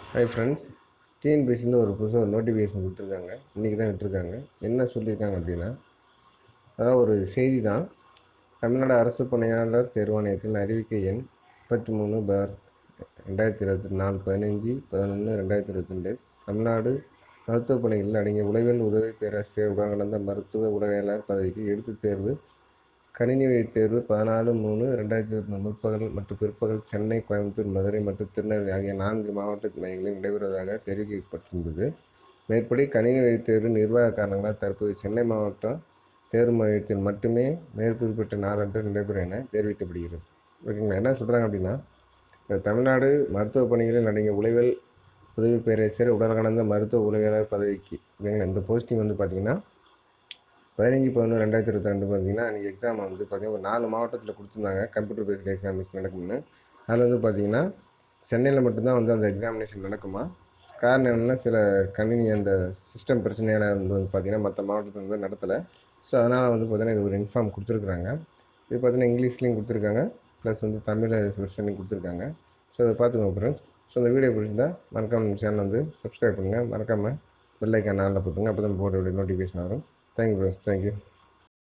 hi friends டிஎன்பிஎஸ்சின்னு ஒரு புதுசாக ஒரு நோட்டிஃபிகேஷன் கொடுத்துருக்காங்க இன்றைக்கி தான் விட்டுருக்காங்க என்ன சொல்லியிருக்காங்க அப்படின்னா அதாவது ஒரு செய்தி தான் தமிழ்நாடு அரசு பணியாளர் தேர்வாணையத்தின் அறிவிக்கை எண் முப்பத்தி மூணு பார் ரெண்டாயிரத்தி இருபத்தி நாலு பதினஞ்சு பதினொன்று ரெண்டாயிரத்தி இருபத்தி ரெண்டு தமிழ்நாடு மருத்துவப் பணிகளில் அடங்கிய உளவியல் உதவி பேராசிரியர் உடன்கலந்த மருத்துவ உளவியலாளர் பதவிக்கு எழுத்துத் தேர்வு கணினி வழி தேர்வு பதினாலு மூணு ரெண்டாயிரத்தி இருபத்தி முற்பகல் மற்றும் பிற்பகல் சென்னை கோயம்புத்தூர் மதுரை மற்றும் திருநெல்வேலி ஆகிய நான்கு மாவட்ட மையங்களில் நடைபெறுவதாக தெரிவிக்கப்பட்டிருந்தது மேற்படி கணினி வழி தேர்வு நிர்வாக காரணங்களால் தற்போது சென்னை மாவட்டம் தேர்வு மையத்தில் மட்டுமே மேற்குறிப்பிட்ட நாளன்று நடைபெறும் என தெரிவிக்கப்படுகிறது ஓகேங்களா என்ன சொல்கிறாங்க அப்படின்னா இந்த தமிழ்நாடு மருத்துவ பணிகளில் அடங்கிய உளவியல் உதவி பேராசிரியர் உடல்கலந்த மருத்துவ உளவியலாளர் பதவிக்கு ஓகேங்களா இந்த போஸ்டிங் வந்து பார்த்திங்கன்னா பதினஞ்சு பதினொன்று ரெண்டாயிரத்தி இருபத்தி ரெண்டு பார்த்தீங்கன்னா அன்றைக்கி எக்ஸாம் வந்து பார்த்திங்கன்னா ஒரு நாலு மாவட்டத்தில் கொடுத்துருந்தாங்க கம்ப்யூட்டர் பேஸ்டு எக்ஸாமினேஷன் நடக்கும்னு அதில் வந்து பார்த்திங்கன்னா சென்னையில் மட்டும்தான் வந்து அந்த எக்ஸாமினேஷன் நடக்குமா காரணம் என்னென்னா சில கணினி அந்த சிஸ்டம் பிரச்சனையால் வந்து வந்து பார்த்திங்கன்னா மற்ற மாவட்டத்தில் வந்து நடத்தலை ஸோ அதனால் வந்து பார்த்திங்கன்னா இது ஒரு இன்ஃபார்ம் கொடுத்துருக்குறாங்க இது பார்த்திங்கன்னா இங்கிலீஷ்லேயும் கொடுத்துருக்காங்க ப்ளஸ் வந்து தமிழ் வெர்ஷன்லையும் கொடுத்துருக்காங்க ஸோ அதை பார்த்துக்கோங்க ஃப்ரெண்ட்ஸ் ஸோ இந்த வீடியோ பிடிச்சிருந்தா மறக்காம நம்ம சேனல் வந்து சப்ஸ்கிரைப் பண்ணுங்கள் மறக்காமல் பெல் ஐக்கான் ஆனில் போட்டுங்க அப்போ தான் போட நோட்டிஃபிகேஷன் வரும் தேங்க்யூ ஃப்ரெண்ட்ஸ் தேங்க்யூ